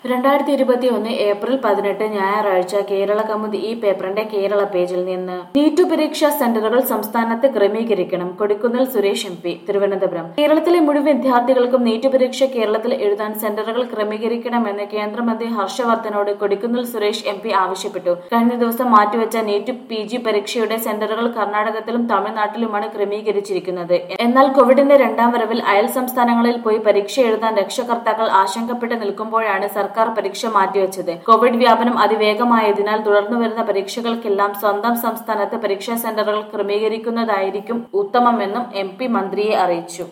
രണ്ടായിരത്തി ഇരുപത്തി ഒന്ന് ഏപ്രിൽ പതിനെട്ട് ഞായറാഴ്ച കേരള കൗമുദി ഈ പേപ്പറിന്റെ കേരള പേജിൽ നിന്ന് നീറ്റു പരീക്ഷാ സെന്ററുകൾ സംസ്ഥാനത്ത് ക്രമീകരിക്കണം കൊടിക്കുന്നിൽ സുരേഷ് എം പി തിരുവനന്തപുരം കേരളത്തിലെ മുഴുവൻ വിദ്യാർത്ഥികൾക്കും നീറ്റ് പരീക്ഷ കേരളത്തിൽ എഴുതാൻ സെന്ററുകൾ ക്രമീകരിക്കണമെന്ന് കേന്ദ്രമന്ത്രി ഹർഷവർദ്ധനോട് കൊടിക്കുന്നിൽ സുരേഷ് എം പി ആവശ്യപ്പെട്ടു കഴിഞ്ഞ ദിവസം മാറ്റിവെച്ച നീറ്റ് പി ജി പരീക്ഷയുടെ സെന്ററുകൾ കർണാടകത്തിലും തമിഴ്നാട്ടിലുമാണ് ക്രമീകരിച്ചിരിക്കുന്നത് എന്നാൽ കോവിഡിന്റെ രണ്ടാം വരവിൽ അയൽ സംസ്ഥാനങ്ങളിൽ പോയി പരീക്ഷ എഴുതാൻ രക്ഷകർത്താക്കൾ ആശങ്കപ്പെട്ട് നിൽക്കുമ്പോഴാണ് സർക്കാർ പരീക്ഷ മാറ്റിവെച്ചത് കോവിഡ് വ്യാപനം അതിവേഗമായതിനാൽ തുടർന്നു വരുന്ന പരീക്ഷകൾക്കെല്ലാം സ്വന്തം സംസ്ഥാനത്ത് പരീക്ഷാ സെന്ററുകൾ ക്രമീകരിക്കുന്നതായിരിക്കും ഉത്തമമെന്നും എം പി മന്ത്രിയെ അറിയിച്ചു